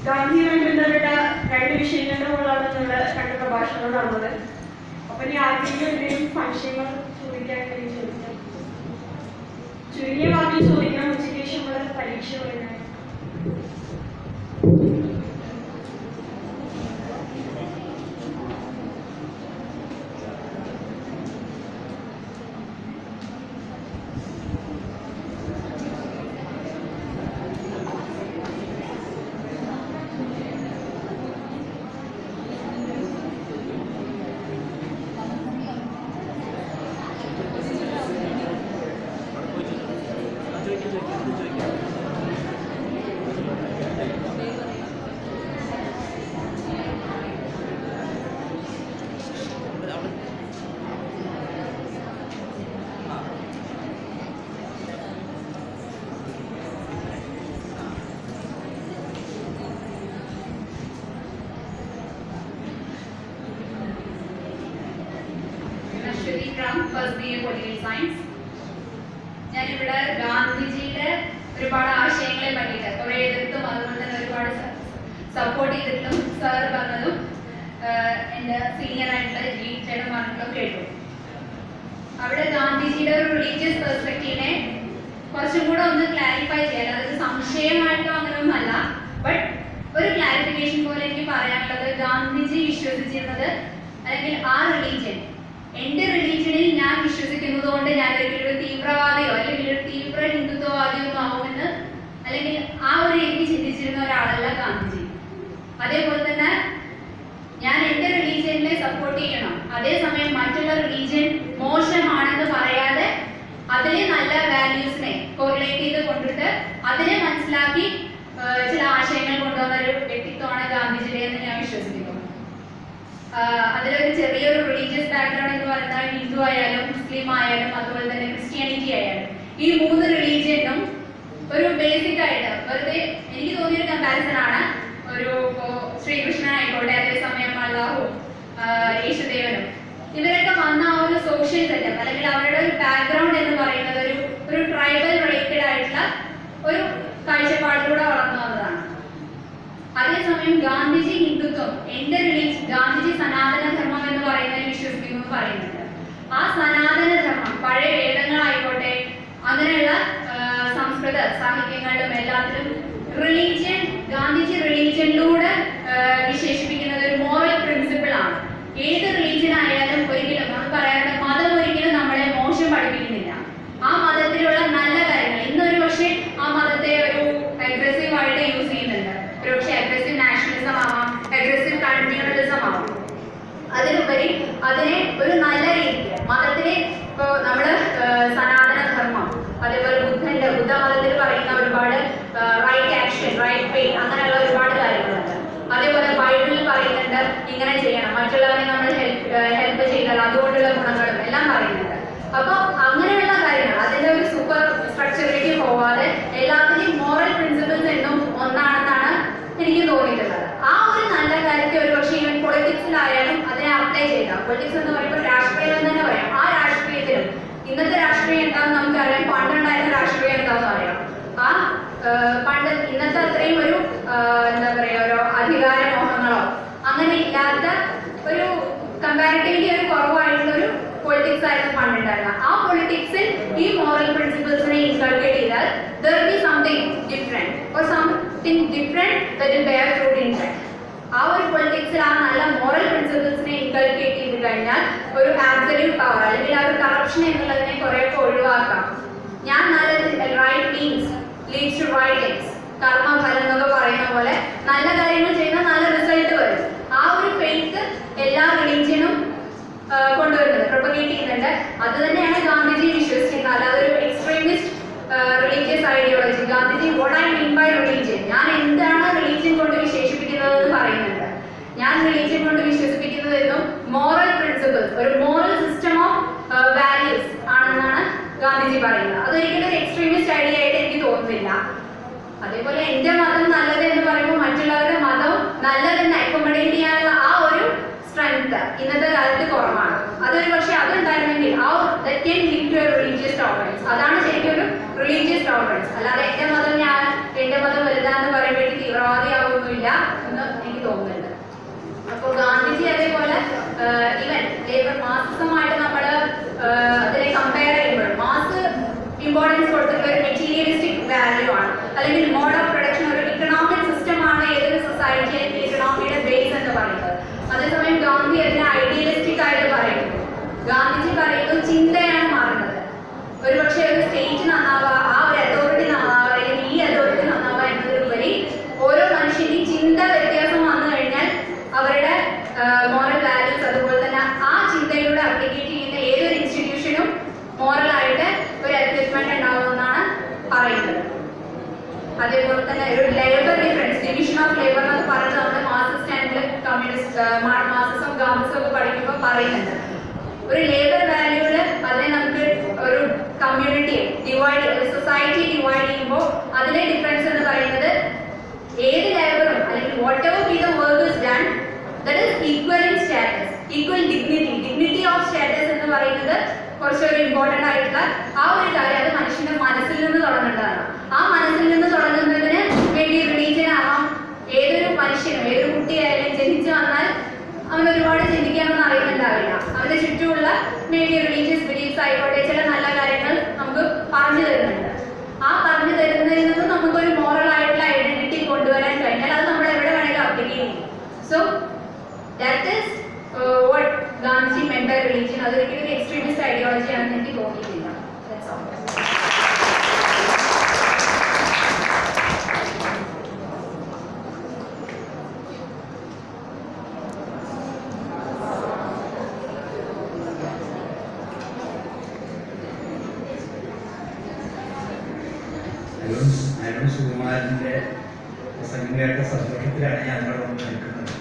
ഗാന്ധിയുമായി ബന്ധപ്പെട്ട രണ്ട് വിഷയങ്ങളുടെ മുകളിലാണ് നമ്മുടെ രണ്ട് പ്രഭാഷണങ്ങൾ നടന്നത് അപ്പൊ ഇനി ആർക്കെങ്കിലും എന്തെങ്കിലും സംശയങ്ങൾ ചോദിക്കാൻ വേണ്ടി ചോദിക്കാം ചുരുങ്ങിയ വാക്കിൽ ചോദിക്കാം ഉച്ചയ്ക്ക് ശേഷം നമ്മള് പരീക്ഷ വരുന്നത് Aswathy from first B A political science ഞാനിവിടെ ഗാന്ധിജിയുടെ ഒരുപാട് ആശയങ്ങളെ പറ്റിയിട്ട് കുറെ എതിർത്തും അതുപോലെ തന്നെ ഒരുപാട് സപ്പോർട്ട് ചെയ്തിട്ടും സാർ പറഞ്ഞതും ആഹ് എൻ്റെ സീനിയർ ആയിട്ടുള്ള ജി ചേട്ടൻ പറഞ്ഞിട്ടും കേട്ടു അവിടെ ഗാന്ധിജിയുടെ ഒരു റിലീജിയസ് പെർസ്പെക്റ്റീവിനെ കുറച്ചും കൂടെ ഒന്ന് ക്ലാരിഫൈ ചെയ്യാൻ അതായത് സംശയമായിട്ടോ അങ്ങനെയൊന്നും അല്ല ബട്ട് ഒരു ക്ലാരിഫിക്കേഷൻ പോലെ എനിക്ക് പറയാനുള്ളത് ഗാന്ധിജി വിശ്വസിച്ചിരുന്നത് അല്ലെങ്കിൽ ആ റിലീജിയൻ എന്റെ റിലീജിയനിൽ ഞാൻ വിശ്വസിക്കുന്നത് കൊണ്ട് ഞാൻ ഒരിക്കലും ഒരു തീവ്രവാദിയോ അല്ലെങ്കിൽ ഒരു തീവ്ര ഹിന്ദുത്വവാദിയോ ഒന്നും ആവുമെന്ന് അല്ലെങ്കിൽ ആ ഒരു രീതി ചിന്തിച്ചിരുന്ന ഒരാളല്ല ഗാന്ധിജി അതേപോലെ തന്നെ ഞാൻ എന്റെ റിലീജിയനെ സപ്പോർട്ട് ചെയ്യണം അതേസമയം മറ്റുള്ള റിലീജിയൻ മോശമാണെന്ന് പറയാതെ അതിലെ നല്ല വാല്യൂസിനെ കോറിലേറ്റ് ചെയ്ത് കൊണ്ടിട്ട് അതിനെ മനസ്സിലാക്കി ആ, ചില ആശയങ്ങൾ കൊണ്ടുവന്ന ഒരു വ്യക്തിത്വമാണ് ഗാന്ധിജിയുടെ എന്ന് ഞാൻ വിശ്വസിക്കുന്നു ആഹ് അതിലൊരു ചെറിയൊരു റിലീജിയസ് ബാക്ക്ഗ്രൗണ്ട് എന്ന് പറയുന്നത് ഹിന്ദു ആയാലും മുസ്ലിം ആയാലും അതുപോലെ തന്നെ ക്രിസ്ത്യാനിറ്റി ആയാലും ഈ മൂന്ന് റിലീജിയനും ഒരു ബേസിക് ആയിട്ട് വെറുതെ എനിക്ക് തോന്നിയൊരു കമ്പാരിസൺ ആണ് ഒരു ഇപ്പോ ശ്രീകൃഷ്ണൻ ആയിക്കോട്ടെ അതേസമയം അള്ളാഹു ആഹ് യേശുദേവനും ഇവരൊക്കെ വന്ന ആ ഒരു സോഷ്യൽ സെറ്റപ്പ് അല്ലെങ്കിൽ അവരുടെ ഒരു ബാക്ക്ഗ്രൗണ്ട് എന്ന് പറയുന്നത് ഒരു ഒരു ട്രൈബൽ റിലേറ്റഡ് ആയിട്ടുള്ള ഒരു കാഴ്ചപ്പാടിലൂടെ വളർന്നു വന്നതാണ് അതേസമയം ഗാന്ധിജി ഹിന്ദുത്വം എന്റെ റിലീജ് ഗാന്ധിജി സനാതന ധർമ്മം എന്ന് പറയുന്നതിൽ വിശ്വസിക്കുന്നു എന്ന് പറയുന്നുണ്ട് ആ സനാതന ധർമ്മം പഴയ വേദങ്ങളായിക്കോട്ടെ അങ്ങനെയുള്ള ആ, സംസ്കൃത സാഹിത്യങ്ങളിലും എല്ലാത്തിലും റിലീജിയൻ ഗാന്ധിജി റിലീജിയനിലൂടെ ആ, വിശേഷിപ്പിക്കുന്നത് ഒരു മോറൽ പ്രിൻസിപ്പിൾ ആണ് ഏത് റിലീജിയൻ ആയാലും ഒരിക്കലും നമ്മൾ പറയാറുണ്ട് മതം ഒരിക്കലും നമ്മളെ മോശം പഠിപ്പിക്കുന്നില്ല ആ മതത്തിലുള്ള നല്ല കാര്യങ്ങൾ ഇന്നൊരു പക്ഷേ ആ മതത്തെ ഒരു അഗ്രസീവ് ആയിട്ട് യൂസ് ചെയ്യുന്നുണ്ട് ഒരു പക്ഷേ അഗ്രസീവ് നാഷണലിസം ആവാം അഗ്രസീവ് കമ്മ്യൂണലിസം ആവാം അതിലുപരി അതിനെ ഒരു നല്ല രീതിയിൽ മതത്തിനെ ഇപ്പോ നമ്മള് ഏഹ്, സനാതന ധർമ്മം അതേപോലെ ബുദ്ധന്റെ ബുദ്ധ മതത്തിൽ പറയുന്ന ഒരുപാട് റൈറ്റ് ആക്ഷൻ റൈറ്റ് വേ അങ്ങനെയുള്ള ഒരുപാട് കാര്യങ്ങളുണ്ട് അതേപോലെ ബൈബിളിൽ പറയുന്നുണ്ട് ഇങ്ങനെ ചെയ്യണം മറ്റുള്ളവരെ നമ്മൾ ഹെൽപ്പ് ഹെൽപ്പ് ചെയ്താൽ അതുകൊണ്ടുള്ള ഗുണങ്ങളും എല്ലാം പറയുന്നുണ്ട് അപ്പൊ അങ്ങനെയുള്ള കാര്യങ്ങൾ അതിന്റെ ഒരു സൂപ്പർ സ്ട്രക്ചറിലേക്ക് പോവാതെ എല്ലാത്തിനെയും മോറൽ പ്രിൻസിപ്പിൾസ് എന്നും ഒന്നാണെന്നാണ് എനിക്ക് തോന്നിയിട്ടുള്ളത് ആ ഒരു നല്ല കാര്യത്തെ ഒരു പക്ഷേ ഈവൻ പൊളിറ്റിക്സിലായാലും അതിനെ അപ്ലൈ ചെയ്താൽ പൊളിറ്റിക്സ് എന്ന് പറയുമ്പോൾ രാഷ്ട്രീയം എന്ന് തന്നെ പറയാം ആ രാഷ്ട്രീയത്തിലും ഇന്നത്തെ രാഷ്ട്രീയം എന്താണെന്ന് നമുക്കറിയാം പണ്ടുണ്ടായിരുന്ന രാഷ്ട്രീയം എന്താണെന്ന് അറിയാം ആ ആ, പണ്ട് ഇന്നത്തെ അത്രയും ഒരു ആ, എന്താ പറയാ ഒരു അധികാര മോഹങ്ങളോ അങ്ങനെ ഇല്ലാത്ത ഒരു കമ്പാരിറ്റീവ്ലി ഒരു കുറവായിട്ടുള്ള ഒരു പൊളിറ്റിക്സ് ആയിരുന്നു പണ്ടുണ്ടായിരുന്നത് ആ പൊളിറ്റിക്സിൽ ഈ മോറൽ പ്രിൻസിപ്പിൾസിനെ ഇൻകൾക്കേറ്റ് ചെയ്താൽ there be something different or something different that will bear fruit in fact ആ ഒരു പൊളിറ്റിക്സിൽ ആ നല്ല മോറൽ പ്രിൻസിപ്പിൾസിനെ ഇൻകൾക്കേറ്റ് ചെയ്ത് കഴിഞ്ഞാൽ ഒരു ആബ്സല്യൂട്ട് പവർ അല്ലെങ്കിൽ ആ ഒരു കറപ്ഷൻ എന്നുള്ളതിനെ കുറേയൊക്കെ ഒഴിവാക്കാം ഞാൻ നല്ല right means leads to right എക്സ് കർമ്മഫലം എന്നൊക്കെ പറയുന്ന പോലെ നല്ല കാര്യങ്ങൾ ചെയ്യുന്ന നല്ല റിസൾട്ട് വരും ആ ഒരു ഫെയ്ത്ത് എല്ലാ റിലീജിയനും കൊണ്ടുവരുന്നത് പ്രൊപ്പഗേറ്റ് ചെയ്യുന്നുണ്ട് അത് തന്നെയാണ് ഗാന്ധിജി വിശ്വസിക്കുന്നത് അല്ലാതെ ഒരു extremist religious ideology Gandhiji what I mean by religion ഞാൻ എന്താണ് റിലീജിയൻ കൊണ്ട് വിശേഷിപ്പിക്കുന്നത് എന്ന് പറയുന്നുണ്ട് ഞാൻ റിലീജിയൻ കൊണ്ട് വിശ്വസിപ്പിക്കുന്നത് എന്നും മോറൽ പ്രിൻസിപ്പിൾസ് ഒരു മോറൽ സിസ്റ്റം ഓഫ് വാല്യൂസ് ആണെന്നാണ് ഗാന്ധിജി പറയുന്നത് അതൊരിക്കലും ഒരു എക്സ്ട്രീമിസ്റ്റ് ഐഡിയ ആയിട്ട് എനിക്ക് തോന്നുന്നില്ല അതേപോലെ എന്റെ മതം നല്ലത് എന്ന് പറയുമ്പോൾ മറ്റുള്ളവരുടെ മതം നല്ലതെന്ന് അക്കോമഡേറ്റ് ചെയ്യാനുള്ള ആ ഒരു സ്ട്രെങ്ത് ഇന്നത്തെ കാലത്ത് കുറവാണ് അതൊരു പക്ഷേ അതുണ്ടായിരുന്നെങ്കിൽ ആ that can lead to religious tolerance അതാണ് ശരിക്കും ഒരു റിലീജിയസ് ടോളറൻസ് അല്ലാതെ എന്റെ മതം ഞാൻ എന്റെ മതം വലുതാന്ന് പറയുമ്പോഴേക്ക് തീവ്രവാദിയാവുന്നില്ല ഗാന്ധിജി അതേപോലെ ഇവൻ ലേബർ മാർക്സിസമായിട്ട് നമ്മൾ അതിനെ കമ്പയർ ചെയ്യുമ്പോൾ മാസ് ഇമ്പോർട്ടൻസ് കൊടുത്തിട്ടുള്ള ഒരു മെറ്റീരിയലിസ്റ്റിക് വാല്യൂ ആണ് അല്ലെങ്കിൽ മോഡ് ഓഫ് പ്രൊഡക്ഷൻ ഒരു ഇക്കണോമിക് സിസ്റ്റം ആണ് ഏതൊരു സൊസൈറ്റി ഇക്കണോമിയുടെ ബേസ് എന്ന് പറയുന്നത് അതേസമയം ഗാന്ധി അതിനെ ഐഡിയലിസ്റ്റിക് ആയിട്ട് പറയുന്നു ഗാന്ധിജി പറയുന്നു ചിന്തയാണ് മാറുന്നത് ഒരുപക്ഷെ ഒരു സ്റ്റേറ്റ് നന്നാവുക ആ ഒരു അതോറിറ്റി നന്നാവുക അല്ലെങ്കിൽ ഈ അതോറിറ്റി നന്നാവുക എന്നതിലുപരി ഓരോ മനുഷ്യന്റെയും ചിന്ത വ്യത്യാസം വന്നു കഴിഞ്ഞാൽ അവരുടെ മോറൽ വാല്യൂസ് അതുപോലെ തന്നെ ആ ചിന്തയിലൂടെ അപ്ലിക്കേറ്റ് ചെയ്യുന്ന ഏതൊരു ഇൻസ്റ്റിറ്റ്യൂഷനും മോറലായിട്ട് ഒരു അഡ്ജസ്റ്റ്മെന്റ് ഉണ്ടാവുമെന്നാണ് പറയുന്നത് അതേപോലെ തന്നെ ഒരു labour difference division of labour എന്ന് പറയുന്നത് നമ്മുടെ Marxist and communist Marxism Gandhism ഒക്കെ പഠിക്കുമ്പോൾ പറയുന്നുണ്ട് ഒരു ലേബർ വാല്യൂല് അതിനെ നമുക്ക് ഒരു കമ്മ്യൂണിറ്റി ഡിവൈഡ് സൊസൈറ്റി ഡിവൈഡ് ചെയ്യുമ്പോൾ അതിലെ ഡിഫറൻസ് എന്ന് പറയുന്നത് ഏത് ലേബറും അല്ലെങ്കിൽ whatever be the work is done that is equal in status equal dignity dignity of status എന്ന് പറയുന്നത് കുറച്ചൊരു ഇമ്പോർട്ടൻ്റ് ആയിട്ടുള്ള ആ ഒരു കാര്യം അത് മനുഷ്യന്റെ മനസ്സിൽ നിന്ന് തുടങ്ങേണ്ടതാണ് ആ മനസ്സിൽ നിന്ന് തുടങ്ങുന്നതിന് വേണ്ടി റിലീജിയൻ ആവാം ഏതൊരു മനുഷ്യനും ഏതൊരു കുട്ടിയായാലും ജനിച്ചു വന്നാൽ അവൻ ഒരുപാട് ചിന്തിക്കാനൊന്നും അറിയുന്നുണ്ടാവില്ല അവന്റെ ചുറ്റുമുള്ള മേ ബി റിലീജിയസ് ബിലീഫ്സ് ആയിക്കോട്ടെ ചില നല്ല കാര്യങ്ങൾ നമുക്ക് പറഞ്ഞു തരുന്നുണ്ട് ആ പറഞ്ഞു തരുന്നതിൽ നിന്ന് നമുക്കൊരു മോറൽ ആയിട്ടുള്ള ഐഡന്റിറ്റി കൊണ്ടുവരാൻ കഴിഞ്ഞാൽ അത് നമ്മൾ എവിടെ വേണമെങ്കിലും അപ്ലിക്കേറ്റ് ചെയ്യും so that is what Gandhiji meant by religion അതൊരിക്കലും ഒരു എക്സ്ട്രീമിസ്റ്റ് ഐഡിയോളജി ആണെന്ന് എനിക്ക് തോന്നിയിട്ടില്ല That's all. അരുൺ അരുൺ സുകുമാരന്റെ പ്രസംഗം കേട്ട സന്തോഷത്തിലാണ് ഞാൻ ഇവിടെ വന്ന് നിൽക്കുന്നത്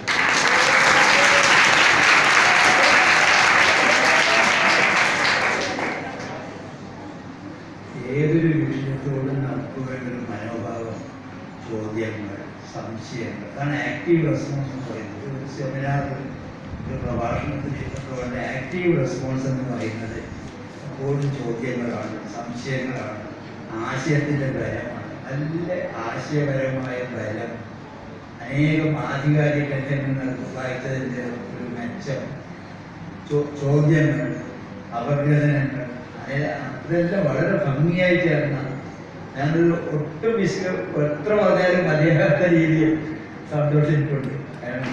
ഏതൊരു വിഷയത്തോടും നമുക്ക് വേണ്ട ഒരു മനോഭാവം ചോദ്യങ്ങൾ സംശയങ്ങൾ അതാണ് ആക്റ്റീവ് റെസ്പോൺസ് എന്ന് പറയുന്നത് ഒരു സെമിനാറിൽ ഒരു പ്രഭാഷണത്തിൽ ഒക്കെ വേണ്ട ആക്റ്റീവ് റെസ്പോൺസ് എന്ന് പറയുന്നത് എപ്പോഴും ചോദ്യങ്ങളാണ് സംശയങ്ങളാണ് ആശയത്തിൻ്റെ ബലമാണ് നല്ല ആശയപരമായ ബലം അനേകം ആധികാരിക ഗ്രന്ഥങ്ങൾ വായിച്ചതിൻ്റെ ഒരു മെച്ചം ചോ- ചോദ്യങ്ങൾ അപഗ്രഥനങ്ങൾ അതെ- ഇതെല്ലാം വളരെ ഭംഗിയായി ചേർന്ന ഞാനൊരു ഒട്ടും വിശ്വ എത്ര പറഞ്ഞാലും മതിയാകാത്ത രീതിയിൽ സന്തോഷിച്ചിട്ടുണ്ട് കാരണം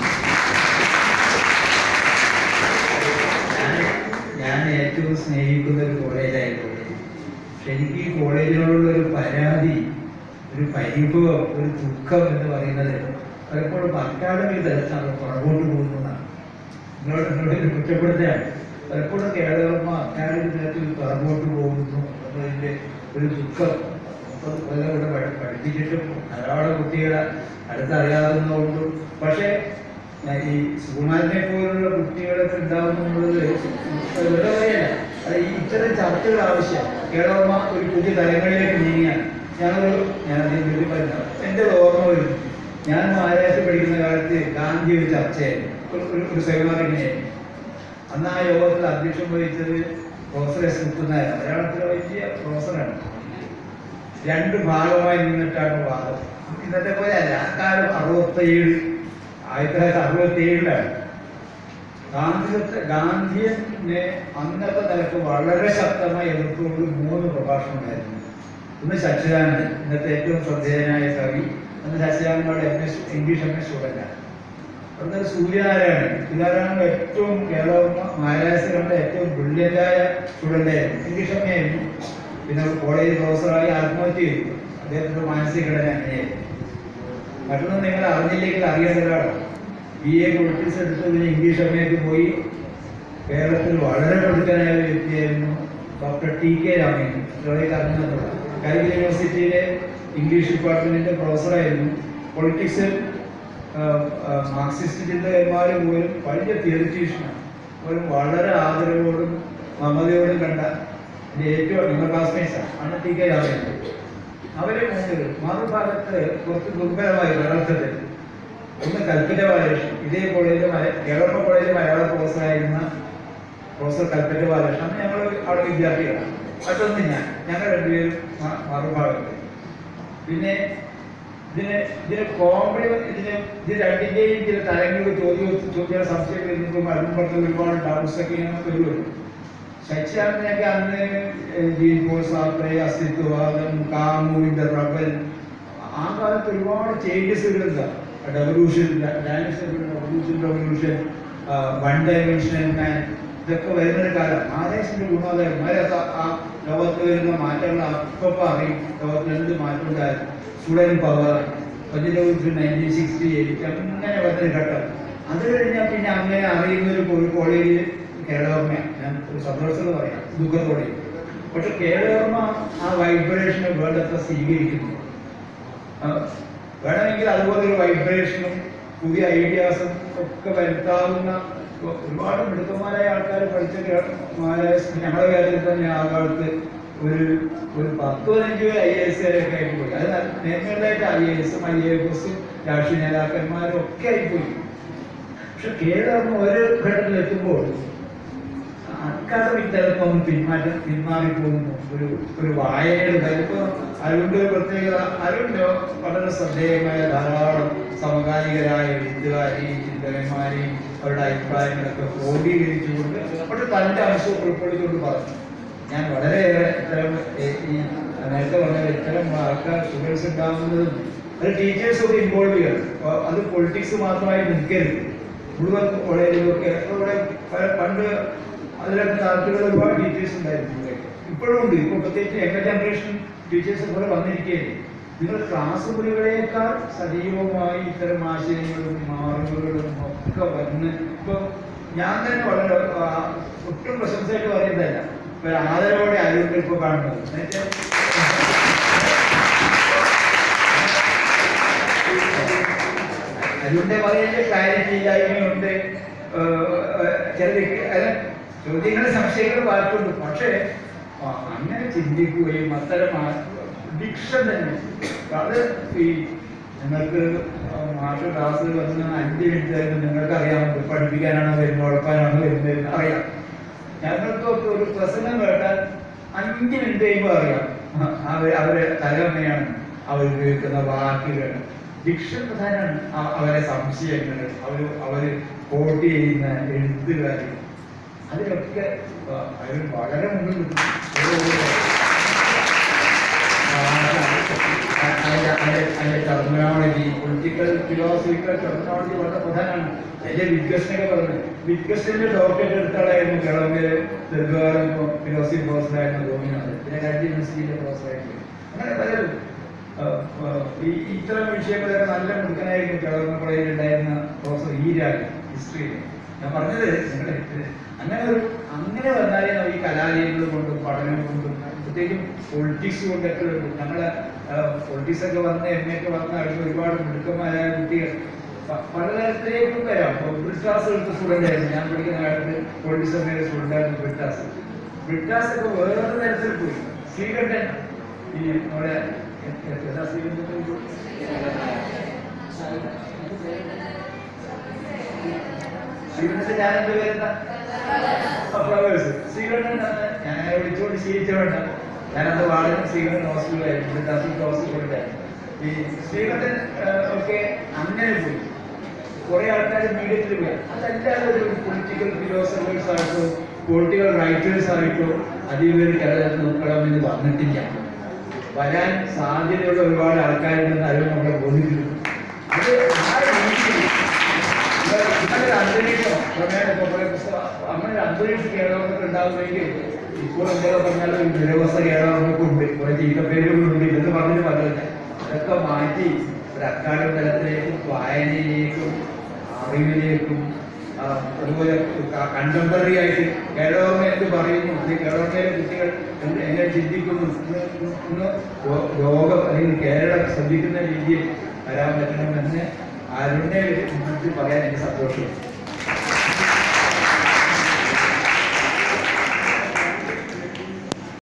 ഞാൻ ഞാൻ ഏറ്റവും സ്നേഹിക്കുന്ന ഒരു കോളേജായി കോളേജ് പക്ഷെ എനിക്ക് ഈ കോളേജിനോടുള്ള ഒരു പരാതി ഒരു പരിഭവം ഒരു ദുഃഖം എന്ന് പറയുന്നത് പലപ്പോഴും അക്കാദമി തലത്താണ് പുറകോട്ട് പോകുന്നതാണ് നിങ്ങളോട് നിങ്ങളോട് ഇത് കുറ്റപ്പെടുത്തുകയാണ് പലപ്പോഴും കേരളമ്മ അക്കാദമി തലത്തിൽ പുറകോട്ട് പോകുന്നു എന്നതിൻ്റെ ഒരു ദുഃഖം ഇപ്പം കൊല്ലം ഇവിടെ പഠി- പഠിപ്പിച്ചിട്ടും ധാരാളം കുട്ടികളെ അടുത്തറിയാവുന്നതുകൊണ്ടും പക്ഷേ ഞാൻ ഈ സുകുമാരനെ പോലുള്ള കുട്ടികളൊക്കെ ഉണ്ടാവുന്നുള്ളത് വെറുതെ പറയല്ല അത് ഈ ഇത്തരം ചർച്ചകൾ ആവശ്യം കേരളമ്മ ഒരു പുതിയ തലങ്ങളിലേക്ക് നീങ്ങിയാണ് ഞാനൊരു ഞാൻ അതിൽ വേണ്ടി പറഞ്ഞത് എൻ്റെ ഒരു ഓർമ്മ വരുന്നു ഞാൻ മഹാരാഷ്ട്ര പഠിക്കുന്ന കാലത്ത് ഗാന്ധി ഒരു ചർച്ചയായിരുന്നു ഒരു- ഒരു ഒരു സെമിനാർ ഇങ്ങനെയായിരുന്നു അന്ന് ആ യോഗത്തിൽ അധ്യക്ഷം വഹിച്ചത് പ്രൊഫസർ എസ് മുത്തുനായർ മലയാളത്തിലെ വലിയ പ്രൊഫസറാണ് രണ്ട് ഭാഗമായി നിന്നിട്ടാണ് വാദം ഇന്നത്തെ പോലെ അല്ല ആ കാലം അറുപത്തേഴ് ആയിരത്തി തൊള്ളായിരത്തി അറുപത്തി ഏഴിലാണ് ഗാന്ധിയത്തെ ഗാന്ധിയനെ അന്നത്തെ നിലക്ക് വളരെ ശക്തമായി എതിർത്തുകൊണ്ട് മൂന്ന് പ്രഭാഷണം ഉണ്ടായിരുന്നു ഒന്ന് സച്ചിദാനന്ദൻ ഇന്നത്തെ ഏറ്റവും ശ്രദ്ധേയനായ കവി അന്ന് സച്ചിദാനന്ദനോട് M S English M S സ്റ്റുഡൻ്റാണ് അവിടുത്തെ സൂര്യനാരായണൻ സൂര്യനാരായണൻ ഏറ്റവും കേരള മഹാരാഷ്ട്ര കണ്ട ഏറ്റവും ബ്രില്യൻ്റായ സ്റ്റുഡൻ്റായിരുന്നു ഇംഗ്ലീഷ് എം ആയിരുന്നു പിന്നെ കോളേജ് പ്രൊഫസറായി ആത്മഹത്യ ചെയ്തു അദ്ദേഹത്തിൻ്റെ മാനസിക ഘടന അങ്ങനെയായിരുന്നു മറ്റൊന്നും നിങ്ങൾ അറിഞ്ഞില്ലെങ്കിൽ അറിയേണ്ട ഒരാളാണ് ബി എ പൊളിറ്റിക്സ് എടുത്ത് പിന്നെ ഇംഗ്ലീഷ് എം എക്ക് പോയി കേരളത്തിൽ വളരെ പ്രമുഖനായ ഒരു വ്യക്തിയായിരുന്നു ഡോക്ടർ ടി കെ രാമേന്ദ്രൻ ഇത്രയൊക്കെ അറിഞ്ഞിട്ടുള്ള കാലിക്കറ്റ് യൂണിവേഴ്സിറ്റിയിലെ ഇംഗ്ലീഷ് ഡിപ്പാർട്ട്മെന്റിന്റെ പ്രൊഫസറായിരുന്നു പൊളിറ്റിക്സ് മാർക്സിസ്റ്റ് ചിന്തകന്മാർ പോലും വലിയ തിയറിറ്റീഷ്യനാണ് പോലും വളരെ ആദരവോടും മമതയോടും കണ്ട എൻ്റെ ഏറ്റവും നിങ്ങൾ ക്ലാസ്മേറ്റ്സാണ് ആണ് ടി കെ രാമേന്ദ്രൻ അവരെ മൂന്നുപേരും മറുഭാഗത്ത് കുറച്ച് ദുർബലമായി വളർത്തത് ഒന്ന് കൽപ്പറ്റ ബാലകൃഷ്ണൻ ഇതേ കോളേജിൽ കേരള കോളേജിൽ മലയാള പ്രൊഫസറായിരുന്ന പ്രൊഫസർ കൽപ്പറ്റ ബാലകൃഷ്ണൻ അന്ന് ഞങ്ങൾ അവിടെ വിദ്യാർത്ഥികളാണ് മറ്റൊന്ന് ഞാൻ ഞങ്ങൾ രണ്ടുപേരും മ- മറുഭാഗത്ത് പിന്നെ ഇതിന് ഇതിന് കോംപ്ലിമെന്റ് ഇതിന് ഇത് രണ്ടിന്റെയും ചില തരങ്ങൾ ചോദ്യം ചോദ്യ സംശയങ്ങൾ നിൽക്കുമ്പോൾ അതും പറഞ്ഞ ഒരുപാട് ഡൗട്ട്സ് ഒക്കെ ഇങ്ങനെ വരുമല്ലോ ശശിയാറിനൊക്കെ അന്ന് ജീൻപോസാത്രേ അസ്തിത്വവാദം കാമുവിന്റെ റബൽ ആ കാലത്ത് ഒരുപാട് ചേഞ്ചസുകൾ എന്താ revolution revolution revolution one dimensional man ഇതൊക്കെ വരുന്നൊരു കാലം ആദേശിന്റെ ഗുണോദയം ആ ലോകത്ത് വരുന്ന മാറ്റങ്ങൾ അപ്പം അറിയും ലോകത്തിൽ എന്ത് മാറ്റം ഉണ്ടായിരുന്നു സ്റ്റുഡൻറ് പവർ പതിനൊന്ന് നയൻറ്റീൻ സിക്സ്റ്റി എയ്റ്റ് അങ്ങനെ വരുന്നൊരു ഘട്ടം അത് കഴിഞ്ഞാൽ പിന്നെ അങ്ങനെ അറിയുന്ന ഒരു ഒരു കോളേജിൽ കേരളവർമ്മയാണ് ഞാൻ ഒരു സന്തോഷത്തോട് പറയാം ദുഃഖത്തോടെ പക്ഷെ കേരളവർമ്മ ആ വൈബ്രേഷനെ വേണ്ടത്ര സ്വീകരിക്കുന്നു ആ, വേണമെങ്കിൽ അതുപോലെ ഒരു വൈബ്രേഷനും പുതിയ ഐഡിയാസും ഒക്കെ വരുത്താവുന്ന ഒ- ഒരുപാട് മിടുക്കന്മാരായ ആൾക്കാർ പഠിച്ച കേ- മാരായ ഞങ്ങളുടെ കേരളത്തിൽ തന്നെ ആ കാലത്ത് ഒരു ഒരു പത്ത് പതിനഞ്ച് പേര് ഐ എസ് ഒക്കെ ആയിപ്പോയി അത് നേരങ്ങളായിട്ട് ഐ എസും ഐ എഫ് എസും രാഷ്ട്രീയ നേതാക്കന്മാരും ഒക്കെ ആയിപ്പോയി പക്ഷെ കേരളം ഒരു ഘട്ടത്തിൽ എത്തുമ്പോൾ അക്കാദമിക് തലത്തിൽ ഒന്ന് പിന്മാറ്റം പിന്മാറിപ്പോകുന്നു ഒരു ഒരു വായനയുടെ തലപ്പ് അരുണിന്റെ ഒരു പ്രത്യേകത അരുണിന് വളരെ ശ്രദ്ധേയമായ ധാരാളം സമകാലികരായ എഴുത്തുകാരെയും ചിന്തകന്മാരെയും അവരുടെ അഭിപ്രായങ്ങളൊക്കെ ക്രോഡീകരിച്ചുകൊണ്ട് പക്ഷെ തന്റെ അംശം ഉൾക്കൊള്ളിച്ചുകൊണ്ട് പറഞ്ഞു ഞാൻ വളരെയേറെ ഇത്തരം ഏ- ഈ നേരത്തെ പറഞ്ഞ ഇത്തരം ആൾക്കാർ സ്റ്റുഡൻസ് ഉണ്ടാകുന്നതും അത് ടീച്ചേഴ്സ് ഒക്കെ ഇൻവോൾവ് ചെയ്യണം അപ്പൊ അത് പൊളിറ്റിക്സ് മാത്രമായി നിൽക്കരുത് മുഴുവൻ കോളേജിലൊക്കെ ഇവിടെ പല- പണ്ട് അതിലൊക്കെ താല്പര്യമുള്ള ഒരുപാട് ടീച്ചേഴ്സ് ഉണ്ടായിരുന്നു ഇവിടെയൊക്കെ. ഇപ്പോഴും ഉണ്ട് ഇപ്പൊ പ്രത്യേകിച്ച് യങ്ങ ജനറേഷൻ ടീച്ചേഴ്സ് ഇവിടെ വന്നിരിക്കുകയല്ലേ നിങ്ങൾ ക്ലാസ് മുറികളേക്കാൾ സജീവമായി ഇത്തരം ആശയങ്ങളും മാറുകളും ഒക്കെ വന്ന് ഇപ്പൊ ഞാൻ തന്നെ വളരെ ആ, ഒട്ടും പ്രശംസയായിട്ട് പറയുന്നതല്ല ഇപ്പൊ ആദരവോടെ ആരോഗ്യം ഇപ്പൊ കാണുന്നത് എന്നുവെച്ചാൽ അതിന്റെ പറയുന്ന ക്ലാരിറ്റി ഇല്ലായ്മയുണ്ട് ചില ചോദ്യങ്ങൾ സംശയങ്ങൾ പാർക്കുണ്ട് പക്ഷേ ആ, അങ്ങനെ ചിന്തിക്കുകയും അത്തരം ഡിക്ഷൻ തന്നെ അത് ഈ നിങ്ങൾക്ക് മാഷ ക്ലാസ് വന്ന് അഞ്ച് മിനിറ്റ് ആയിരുന്നു നിങ്ങൾക്ക് അറിയാമല്ലോ പഠിപ്പിക്കാനാണോ വരുന്നത് ഉഴപ്പാനാണോ വരുന്നത് അറിയാം ഞങ്ങൾക്കൊക്കെ ഒരു പ്രസംഗം കേട്ടാൽ അഞ്ച് മിനിറ്റ് കഴിയുമ്പോൾ അറിയാം അവർ അവരെ തലവന്നെയാണ് അവർ ഉപയോഗിക്കുന്ന വാക്കുകൾ ഡിക്ഷൻ പ്രധാനമാണ് അ- അവരെ സംശയങ്ങൾ അവർ അവർ കോട്ട് ചെയ്യുന്ന എഴുത്തുകാർ അതിലൊക്കെ ആ, അവർ വളരെ മുന്നിൽ നിൽക്കും. ഒരു- ഒരു- അതിന്റെ ടെർമിനോളജി പൊളിറ്റിക്കൽ ഫിലോസഫിക്കൽ ടെർമിനോളജി വളരെ പ്രധാനമാണ് അതിന്റെ വിറ്റ്ഗസ്റ്റിനൊക്കെ പറഞ്ഞു വിറ്റ്ഗസ്റ്റിന്റെ ഡോക്ടറേറ്റ് എടുത്താളായിരുന്നു കിളവില് ദീർഘകാലം ഫിലോസഫി പ്രൊഫസറായിരുന്നു തോന്നിയത് പിന്നെ രണ്ട് യൂണിവേഴ്സിറ്റിയിലെ പ്രൊഫസറായിരുന്നു അങ്ങനെ പലരും ആ, ആ, ഈ ഇത്തരം വിഷയങ്ങളൊക്കെ നല്ല മിടുക്കനായിരുന്നു കിളവ കോളേജിൽ ഉണ്ടായിരുന്ന പ്രൊഫസർ ഈ രാജ് ഹിസ്റ്ററിയിൽ ഞാൻ പറഞ്ഞത് നിങ്ങളുടെ അങ്ങനെ ഒരു അങ്ങനെ വന്നാലേ നമുക്ക് ഈ കലാലയങ്ങൾ കൊണ്ടും പഠനം കൊണ്ടും പ്രത്യേകിച്ചും പൊളിറ്റിക്സ് കൊണ്ടൊക്കെ ഉണ്ട് ഞങ്ങളെ പൊളിറ്റിക്സ് ഒക്കെ വന്ന് എം എ ഒക്കെ വന്ന അടുത്ത് ഒരുപാട് മിടുക്കന്മാരായ കുട്ടികൾ പ- പലതരത്തിലേക്കും വരാം ഇപ്പോൾ ബ്രിട്ടാസ് എടുത്ത സ്റ്റുഡൻ്റ് ആയിരുന്നു ഞാൻ പഠിക്കുന്ന കാലത്ത് പൊളിറ്റിക്സ് എന്നൊരു സ്റ്റുഡൻ്റ് ആയിരുന്നു ബ്രിട്ടാസ് ബ്രിട്ടാസ് ഒക്കെ വേറൊരു തരത്തിൽ പോയി ശ്രീകണ്ഠൻ ഈ നമ്മുടെ ഏതാ ശ്രീകണ്ഠൻ ശ്രീകണ്ഠൻ ഞാൻ എന്ത് പേരെന്താ ഫ്ലവേഴ്സ് ശ്രീകണ്ഠൻ ഞാൻ വിളിച്ചുകൊണ്ട് ശീലിച്ചോണ്ട ഞാനത് വളരെ ശ്രീകണ്ഠൻ ഹോസ്പിറ്റലായിരുന്നു തസ്ലിക് ഹോസ്പിറ്റലായിരുന്നു ഈ ശ്രീകണ്ഠൻ ഏഹ്, ഒക്കെ അങ്ങനെ പോയി കുറെ ആൾക്കാർ മീഡിയത്തിൽ പോയി അതല്ലാതെ ഒരു പൊളിറ്റിക്കൽ ഫിലോസഫേഴ്സ് ആയിട്ടോ പൊളിറ്റിക്കൽ റൈറ്റേഴ്സ് ആയിട്ടോ അധികം പേര് കേരളത്തിൽ നോക്കണമെന്ന് വന്നിട്ടില്ല വരാൻ സാധ്യതയുള്ള ഒരുപാട് ആൾക്കാരുണ്ടെന്ന് അറിവ് നമ്മളെ ബോധിപ്പിക്കുന്നു അത് ആ രീതിയിൽ ഇങ്ങനെ ഒരു അന്തരീക്ഷം ക്രമേണ ഇപ്പൊ കുറെ പുസ്തകം അങ്ങനെ ഒരു അന്തരീക്ഷം കേരളത്തിൽ ഉണ്ടാവുമെങ്കിൽ ഇപ്പോൾ എന്തൊക്കെ പറഞ്ഞാലും ഒരു ദുരവസ്ഥ കേരളങ്ങൾക്ക് ഉണ്ട് കുറെ ചീത്തപ്പേരുകളുണ്ട് എന്ന് പറഞ്ഞിട്ട് പറഞ്ഞില്ല അതൊക്കെ മാറ്റി ഒരു അക്കാദമി തലത്തിലേക്കും വായനയിലേക്കും അറിവിലേക്കും ആ, അതുപോലെ കണ്ടംപററി ആയിട്ട് കേരളോർമ്മ എന്ത് പറയുന്നു അല്ലെങ്കിൽ കേരളോർമ്മയിലെ കുട്ടികൾ എന്ത് എങ്ങനെ ചിന്തിക്കുന്നു എന്ന് എന്ന് ലോ- ലോകം അല്ലെങ്കിൽ കേരളം ശ്രദ്ധിക്കുന്ന രീതിയിൽ വരാൻ പറ്റണമെന്ന് അരുണിനെ കുറിച്ച് പറയാൻ എനിക്ക് സന്തോഷമുണ്ട്